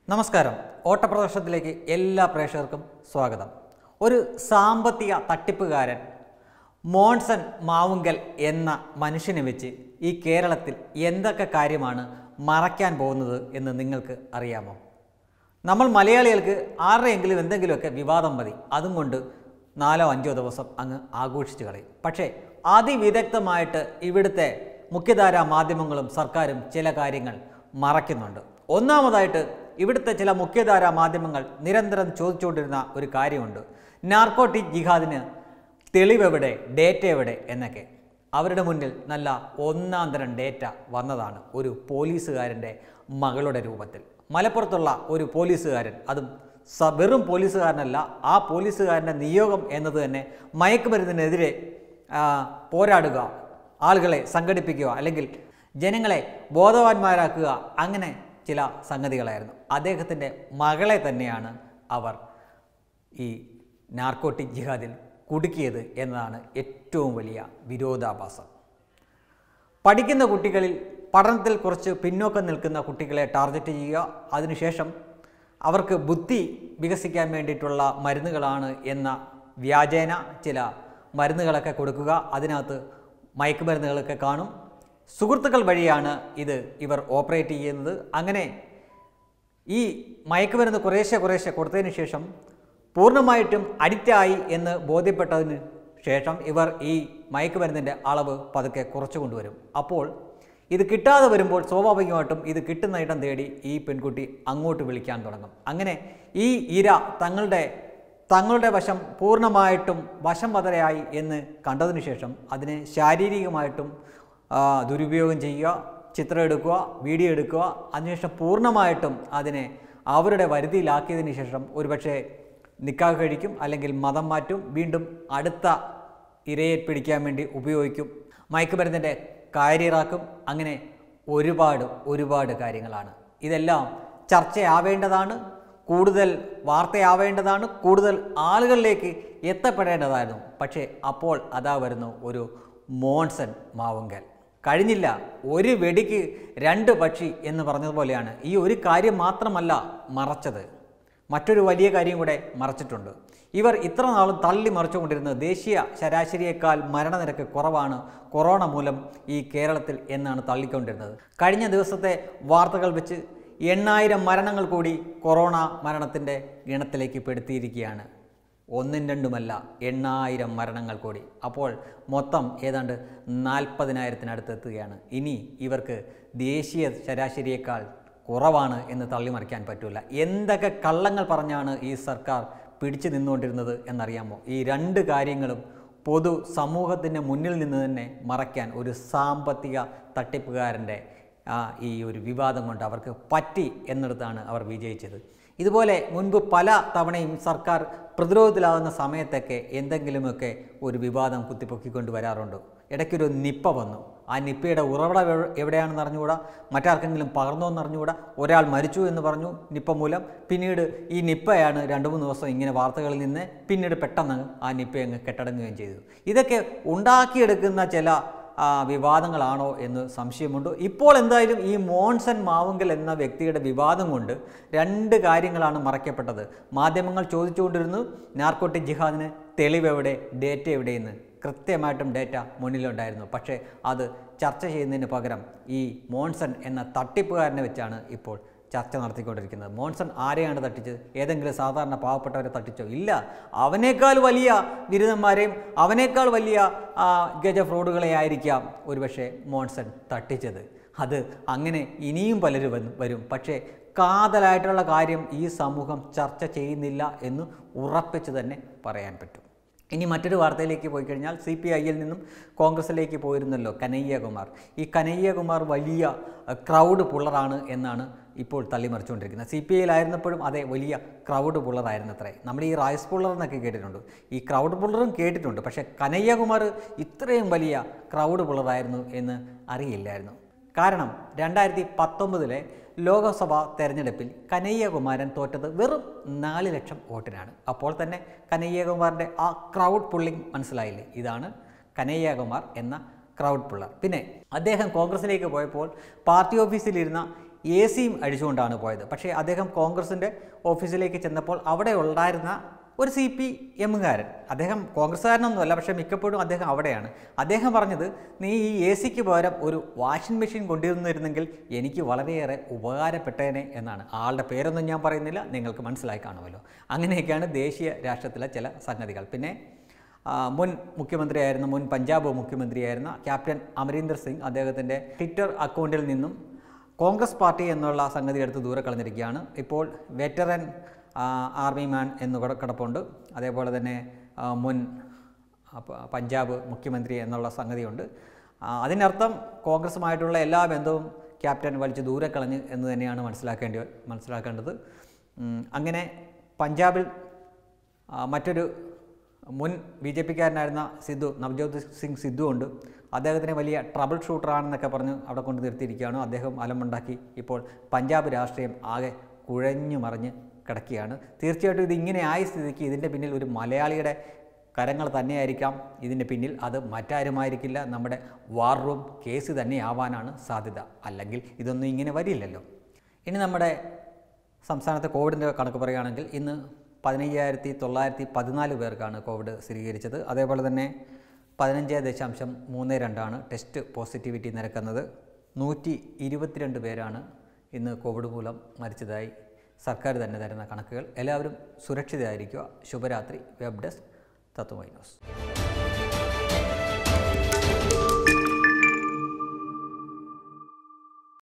നമസ്കാരം ഓട്ടപ്രദർശനത്തിലേക്ക് എല്ലാ പ്രേക്ഷകർക്കും സ്വാഗതം ഒരു സാമ്പത്തിക തട്ടിപ്പുകാരൻ മോൺസൺ മാവുങ്കൽ എന്ന മനുഷ്യനെ വെച്ച് ഈ കേരളത്തിൽ എന്തൊക്കെ കാര്യമാണ് മറയ്ക്കാൻ പോകുന്നത് എന്ന് നിങ്ങൾക്ക് അറിയാമോ നമ്മൾ മലയാളികൾക്ക് ആരുടെയെങ്കിലും എന്തെങ്കിലുമൊക്കെ വിവാദം മതി അതും കൊണ്ട് നാലോ അഞ്ചോ ദിവസം അങ്ങ് ആഘോഷിച്ച് കളയും പക്ഷേ അതിവിദഗ്ധമായിട്ട് ഇവിടുത്തെ മുഖ്യധാരാ മാധ്യമങ്ങളും സർക്കാരും ചില കാര്യങ്ങൾ മറയ്ക്കുന്നുണ്ട് ഒന്നാമതായിട്ട് ഇവിടുത്തെ ചില മുഖ്യധാരാ മാധ്യമങ്ങൾ നിരന്തരം ചോദിച്ചുകൊണ്ടിരുന്ന ഒരു കാര്യമുണ്ട് നാർക്കോട്ടിക് ജിഹാദിന് തെളിവെവിടെ ഡേറ്റ എവിടെ എന്നൊക്കെ അവരുടെ മുന്നിൽ നല്ല ഒന്നാം തരം ഡേറ്റ വന്നതാണ് ഒരു പോലീസുകാരൻ്റെ മകളുടെ രൂപത്തിൽ മലപ്പുറത്തുള്ള ഒരു പോലീസുകാരൻ അതും സ വെറും പോലീസുകാരനല്ല ആ പോലീസുകാരൻ്റെ നിയോഗം എന്നത് തന്നെ മയക്കുമരുന്നിനെതിരെ ആ, പോരാടുക ആളുകളെ സംഘടിപ്പിക്കുക അല്ലെങ്കിൽ ജനങ്ങളെ ബോധവാന്മാരാക്കുക അങ്ങനെ ചില സംഗതികളായിരുന്നു അദ്ദേഹത്തിൻ്റെ മകളെ തന്നെയാണ് അവർ ഈ നാർക്കോട്ടിക് ജിഹാദിൽ കുടുക്കിയത് എന്നതാണ് ഏറ്റവും വലിയ വിരോധാഭാസം പഠിക്കുന്ന കുട്ടികളിൽ പഠനത്തിൽ കുറച്ച് പിന്നോക്കം നിൽക്കുന്ന കുട്ടികളെ ടാർഗറ്റ് ചെയ്യുക അതിനുശേഷം അവർക്ക് ബുദ്ധി വികസിക്കാൻ വേണ്ടിയിട്ടുള്ള മരുന്നുകളാണ് എന്ന വ്യാജേന ചില മരുന്നുകളൊക്കെ കൊടുക്കുക അതിനകത്ത് മയക്കുമരുന്നുകളൊക്കെ കാണും സുഹൃത്തുക്കൾ വഴിയാണ് ഇത് ഇവർ ഓപ്പറേറ്റ് ചെയ്യുന്നത് അങ്ങനെ ഈ മയക്കുമരുന്ന് കുറേശ്ശെ കുറേശ്ശെ കൊടുത്തതിന് ശേഷം പൂർണ്ണമായിട്ടും അഡിക്റ്റായി എന്ന് ബോധ്യപ്പെട്ടതിന് ശേഷം ഇവർ ഈ മയക്കുമരുന്നിൻ്റെ അളവ് പതുക്കെ കുറച്ചു കൊണ്ടുവരും അപ്പോൾ ഇത് കിട്ടാതെ വരുമ്പോൾ സ്വാഭാവികമായിട്ടും ഇത് കിട്ടുന്ന ഇടം തേടി ഈ പെൺകുട്ടി അങ്ങോട്ട് വിളിക്കാൻ തുടങ്ങും അങ്ങനെ ഈ ഇര തങ്ങളുടെ തങ്ങളുടെ വശം പൂർണ്ണമായിട്ടും വശം വതരയായി എന്ന് കണ്ടതിന് ശേഷം അതിനെ ശാരീരികമായിട്ടും ആ, ദുരുപയോഗം ചെയ്യുക ചിത്രം എടുക്കുക വീഡിയോ എടുക്കുക അതിനുശേഷം പൂർണ്ണമായിട്ടും അതിനെ അവരുടെ വരുതിയിലാക്കിയതിന് ശേഷം ഒരുപക്ഷെ നിക്കാഹ് കഴിക്കും അല്ലെങ്കിൽ മതം മാറ്റും വീണ്ടും അടുത്ത ഇരയെ പിടിക്കാൻ വേണ്ടി ഉപയോഗിക്കും മയക്കുമരുന്നിൻ്റെ കാരിയറാക്കും അങ്ങനെ ഒരുപാട് ഒരുപാട് കാര്യങ്ങളാണ് ഇതെല്ലാം ചർച്ചയാവേണ്ടതാണ് കൂടുതൽ വാർത്തയാവേണ്ടതാണ് കൂടുതൽ ആളുകളിലേക്ക് എത്തപ്പെടേണ്ടതായിരുന്നു പക്ഷേ അപ്പോൾ അതാ വരുന്നു ഒരു മോൺസൺ മാവുങ്കൽ കഴിഞ്ഞില്ല ഒരു വെടിക്ക് രണ്ട് പക്ഷി എന്ന് പറഞ്ഞതുപോലെയാണ് ഈ ഒരു കാര്യം മാത്രമല്ല മറച്ചത് മറ്റൊരു വലിയ കാര്യം കൂടെ മറച്ചിട്ടുണ്ട് ഇവർ ഇത്ര നാളും തള്ളി മറിച്ചുകൊണ്ടിരുന്നത് ദേശീയ ശരാശരിയേക്കാൾ മരണനിരക്ക് കുറവാണ് കൊറോണ മൂലം ഈ കേരളത്തിൽ എന്നാണ് തള്ളിക്കൊണ്ടിരുന്നത് കഴിഞ്ഞ ദിവസത്തെ വാർത്തകൾ വെച്ച് എണ്ണായിരം മരണങ്ങൾ കൂടി കൊറോണ മരണത്തിൻ്റെ ഗണത്തിലേക്ക് പെടുത്തിയിരിക്കുകയാണ് ഒന്നും രണ്ടുമല്ല എണ്ണായിരം മരണങ്ങൾ കൂടി അപ്പോൾ മൊത്തം ഏതാണ്ട് നാൽപ്പതിനായിരത്തിനടുത്ത് എത്തുകയാണ് ഇനി ഇവർക്ക് ദേശീയ ശരാശരിയേക്കാൾ കുറവാണ് എന്ന് തള്ളിമറിക്കാൻ പറ്റില്ല എന്തൊക്കെ കള്ളങ്ങൾ പറഞ്ഞാണ് ഈ സർക്കാർ പിടിച്ചു നിന്നുകൊണ്ടിരുന്നത് എന്നറിയാമോ ഈ രണ്ട് കാര്യങ്ങളും പൊതു സമൂഹത്തിൻ്റെ മുന്നിൽ നിന്ന് തന്നെ മറയ്ക്കാൻ ഒരു സാമ്പത്തിക തട്ടിപ്പുകാരൻ്റെ ആ, ഈ ഒരു വിവാദം കൊണ്ട് അവർക്ക് പറ്റി എന്നിടത്താണ് അവർ വിജയിച്ചത് ഇതുപോലെ മുൻപ് പല തവണയും സർക്കാർ പ്രതിരോധത്തിലാകുന്ന സമയത്തൊക്കെ എന്തെങ്കിലുമൊക്കെ ഒരു വിവാദം കുത്തിപ്പൊക്കിക്കൊണ്ട് വരാറുണ്ട് ഇടയ്ക്കൊരു നിപ്പ വന്നു ആ നിപ്പയുടെ ഉറവിടം എവ- എവിടെയാണെന്ന് അറിഞ്ഞുകൂടാ മറ്റാർക്കെങ്കിലും പകർന്നോ എന്ന് അറിഞ്ഞുകൂടാ ഒരാൾ മരിച്ചു എന്ന് പറഞ്ഞു നിപ്പ മൂലം പിന്നീട് ഈ നിപ്പയാണ് രണ്ട് മൂന്ന് ദിവസം ഇങ്ങനെ വാർത്തകളിൽ നിന്ന് പിന്നീട് പെട്ടെന്ന് ആ നിപ്പ അങ്ങ് കെട്ടടങ്ങുകയും ചെയ്തു ഇതൊക്കെ ഉണ്ടാക്കിയെടുക്കുന്ന ചില ആ, വിവാദങ്ങളാണോ എന്ന് സംശയമുണ്ട് ഇപ്പോൾ എന്തായാലും ഈ മോൺസൺ മാവുങ്കൽ എന്ന വ്യക്തിയുടെ വിവാദം കൊണ്ട് രണ്ട് കാര്യങ്ങളാണ് മറയ്ക്കപ്പെട്ടത് മാധ്യമങ്ങൾ ചോദിച്ചുകൊണ്ടിരുന്നു നാർക്കോട്ടിക് ജിഹാദിന് തെളിവെവിടെ ഡേറ്റ എവിടെയെന്ന് കൃത്യമായിട്ടും ഡേറ്റ മുന്നിലുണ്ടായിരുന്നു പക്ഷേ അത് ചർച്ച ചെയ്യുന്നതിന് പകരം ഈ മോൺസൺ എന്ന തട്ടിപ്പുകാരനെ വെച്ചാണ് ഇപ്പോൾ ചർച്ച നടത്തിക്കൊണ്ടിരിക്കുന്നത് മോൺസൺ ആരെയാണ് തട്ടിച്ചത് ഏതെങ്കിലും സാധാരണ പാവപ്പെട്ടവരെ തട്ടിച്ചോ ഇല്ല അവനേക്കാൾ വലിയ ബിരുദന്മാരെയും അവനേക്കാൾ വലിയ ആ, ഗജ ഫ്രോഡുകളെ ആയിരിക്കാം ഒരുപക്ഷെ മോൺസൺ തട്ടിച്ചത് അത് അങ്ങനെ ഇനിയും പലരും വന്ന് വരും പക്ഷേ കാതലായിട്ടുള്ള കാര്യം ഈ സമൂഹം ചർച്ച ചെയ്യുന്നില്ല എന്ന് ഉറപ്പിച്ച് തന്നെ പറയാൻ പറ്റും ഇനി മറ്റൊരു വാർത്തയിലേക്ക് പോയി കഴിഞ്ഞാൽ സി പി ഐയിൽ നിന്നും കോൺഗ്രസിലേക്ക് പോയിരുന്നല്ലോ കനയ്യകുമാർ ഈ കനയ്യകുമാർ വലിയ അഹ്, ക്രൗഡ് പുള്ളറാണ് എന്നാണ് ഇപ്പോൾ തള്ളിമറിച്ചുകൊണ്ടിരിക്കുന്നത് സി പി ഐയിലായിരുന്നപ്പോഴും അതെ വലിയ ക്രൗഡ് പുള്ളറായിരുന്നു അത്രേ നമ്മൾ ഈ റൈസ് പുള്ളർ എന്നൊക്കെ കേട്ടിട്ടുണ്ട് ഈ ക്രൗഡ് പുള്ളറും കേട്ടിട്ടുണ്ട് പക്ഷേ കനയ്യകുമാർ ഇത്രയും വലിയ ക്രൗഡ് പുള്ളറായിരുന്നു എന്ന് അറിയില്ലായിരുന്നു കാരണം രണ്ടായിരത്തി പത്തൊമ്പതിലെ ലോക്സഭാ തെരഞ്ഞെടുപ്പിൽ കനയ്യകുമാരൻ തോറ്റത് വെറും നാല് ലക്ഷം വോട്ടിനാണ് അപ്പോൾ തന്നെ കനയ്യകുമാറിൻ്റെ ആ ക്രൗഡ് പുള്ളിങ് മനസ്സിലായില്ലേ ഇതാണ് കനയ്യകുമാർ എന്ന ക്രൗഡ് പുള്ളർ പിന്നെ അദ്ദേഹം കോൺഗ്രസിലേക്ക് പോയപ്പോൾ പാർട്ടി ഓഫീസിലിരുന്ന എ സിയും അഴിച്ചുകൊണ്ടാണ് പോയത് പക്ഷേ അദ്ദേഹം കോൺഗ്രസിൻ്റെ ഓഫീസിലേക്ക് ചെന്നപ്പോൾ അവിടെ ഉണ്ടായിരുന്ന ഒരു സി പി എമ്മുകാരൻ അദ്ദേഹം കോൺഗ്രസ്സുകാരനൊന്നുമല്ല പക്ഷേ മിക്കപ്പോഴും അദ്ദേഹം അവിടെയാണ് അദ്ദേഹം പറഞ്ഞത് നീ ഈ എ സിക്ക് പകരം ഒരു വാഷിംഗ് മെഷീൻ കൊണ്ടുവന്നിരുന്നെങ്കിൽ എനിക്ക് വളരെയേറെ ഉപകാരപ്പെട്ടേനെ എന്നാണ് ആളുടെ പേരൊന്നും ഞാൻ പറയുന്നില്ല നിങ്ങൾക്ക് മനസ്സിലായി കാണുമല്ലോ അങ്ങനെയൊക്കെയാണ് ദേശീയ രാഷ്ട്രത്തിലെ ചില സംഗതികൾ പിന്നെ ആ, മുൻ മുഖ്യമന്ത്രിയായിരുന്ന മുൻ പഞ്ചാബ് മുഖ്യമന്ത്രിയായിരുന്ന ക്യാപ്റ്റൻ അമരീന്ദർ സിംഗ് അദ്ദേഹത്തിൻ്റെ ട്വിറ്റർ അക്കൗണ്ടിൽ നിന്നും കോൺഗ്രസ് പാർട്ടി എന്നുള്ള സംഗതി എടുത്ത് ദൂരെ കളഞ്ഞിരിക്കുകയാണ് ഇപ്പോൾ വെറ്ററൻ ആർമി മാൻ എന്ന് കൂടെ കിടപ്പുണ്ട് അതേപോലെ തന്നെ ആ, മുൻ ആ, പ- പഞ്ചാബ് മുഖ്യമന്ത്രി എന്നുള്ള സംഗതിയുണ്ട് ആ, അതിനർത്ഥം കോൺഗ്രസുമായിട്ടുള്ള എല്ലാ ബന്ധവും ക്യാപ്റ്റൻ വലിച്ച് ദൂരെ കളഞ്ഞ് എന്ന് തന്നെയാണ് മനസ്സിലാക്കേണ്ടി മനസ്സിലാക്കേണ്ടത് ഉം, അങ്ങനെ പഞ്ചാബിൽ ആ, മറ്റൊരു മുൻ ബി ജെ പിക്കാരനായിരുന്ന സിദ്ധു നവജ്യോത് സിംഗ് സിദ്ധു ഉണ്ട് അദ്ദേഹത്തിനെ വലിയ ട്രബിൾ ഷൂട്ടറാണെന്നൊക്കെ പറഞ്ഞ് അവിടെ കൊണ്ട് നിർത്തിയിരിക്കുകയാണ് അദ്ദേഹം അലമുണ്ടാക്കി ഇപ്പോൾ പഞ്ചാബ് രാഷ്ട്രീയം ആകെ കുഴഞ്ഞു മറിഞ്ഞ് കിടക്കുകയാണ് തീർച്ചയായിട്ടും ഇത് ഇങ്ങനെ ആയ സ്ഥിതിക്ക് ഇതിൻ്റെ പിന്നിൽ ഒരു മലയാളിയുടെ കരങ്ങൾ തന്നെയായിരിക്കാം ഇതിൻ്റെ പിന്നിൽ അത് മറ്റാരുമായിരിക്കില്ല നമ്മുടെ വാർ റൂം കേസ് തന്നെയാവാനാണ് സാധ്യത അല്ലെങ്കിൽ ഇതൊന്നും ഇങ്ങനെ വരില്ലല്ലോ ഇനി നമ്മുടെ സംസ്ഥാനത്തെ കോവിഡിൻ്റെ കണക്ക് പറയുകയാണെങ്കിൽ ഇന്ന് പതിനയ്യായിരത്തി തൊള്ളായിരത്തി പതിനാല് പേർക്കാണ് കോവിഡ് സ്ഥിരീകരിച്ചത് അതേപോലെ തന്നെ പതിനഞ്ച് ദശാംശം മൂന്ന് രണ്ടാണ് ടെസ്റ്റ് പോസിറ്റിവിറ്റി നിരക്കുന്നത് നൂറ്റി ഇരുപത്തിരണ്ട് പേരാണ് ഇന്ന് കോവിഡ് മൂലം മരിച്ചതായി സർക്കാർ തന്നെ തരുന്ന കണക്കുകൾ എല്ലാവരും സുരക്ഷിതരായിരിക്കുക ശുഭരാത്രി വെബ് ഡെസ്ക് തത്വമൈ ന്യൂസ്